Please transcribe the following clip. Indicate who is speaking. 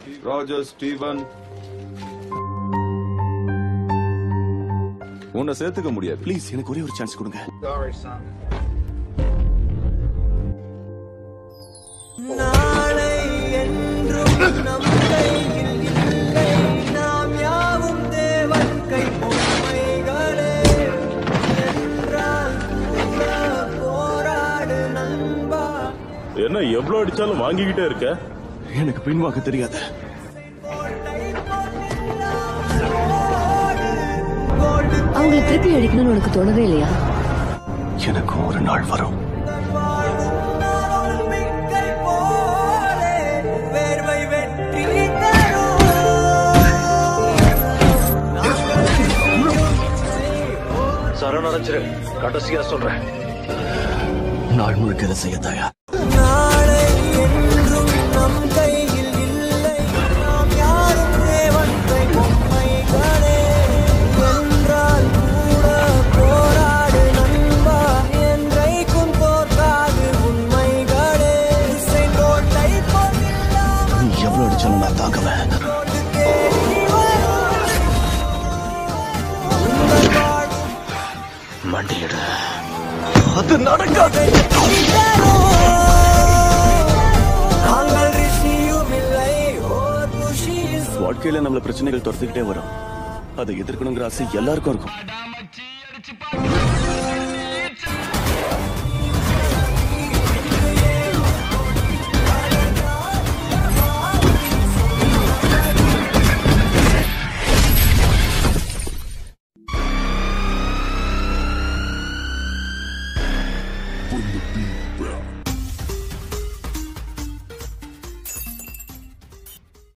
Speaker 1: ராஜர் Steven உன்னை சேர்த்துக்க முடியாது
Speaker 2: ப்ளீஸ் எனக்கு ஒரே ஒரு சான்ஸ் கொடுங்க
Speaker 3: நாளை என்றும் நம் கையில் இல்லை நாம் யாவும் தேவன் கை பொம்மைகளே என்றால் கூட போராடு நண்பா
Speaker 4: என்ன எவ்வளவு அடிச்சாலும் வாங்கிக்கிட்டே இருக்க
Speaker 2: எனக்கு பின்வாங்க தெரியாது
Speaker 5: அவங்களை திருப்பி அடிக்கணும்னு உனக்கு தோணவே இல்லையா
Speaker 2: எனக்கும் ஒரு நாள் வரும்
Speaker 3: நம்பிக்கை போலே வேர்வை வெற்றி தரும்
Speaker 4: சரணடைச்சிரு கடைசியா சொல்றேன்
Speaker 2: நாள் முழுக்க இதை செய்ய தயார்
Speaker 3: நாளை என்றும் நம் கையில் இல்லை நாம் யாரும் தேவன் கை பொம்மைகளே என்றால் கூட போராடு நண்பா என்றைக்கும் தோற்காது உண்மைகளே செங்கோட்டை போதில்லாமல்
Speaker 2: நீ எவ்வளவு அடிச்சாலும் நான் தாங்குவேன்
Speaker 3: ரோடு தேடி வரும் உங்கள் வாழ்வு
Speaker 2: மண்டியிட அது நடக்காது
Speaker 3: நாங்கள் ரிஷியும் இல்லை ஓர் ருஷியும்
Speaker 2: வாழ்க்கையில நம்மள பிரச்சனைகள் துரத்துக்கிட்டே வரும் அதை எதிர்க்கணுங்கிற ஆசை எல்லாருக்கும் இருக்கும்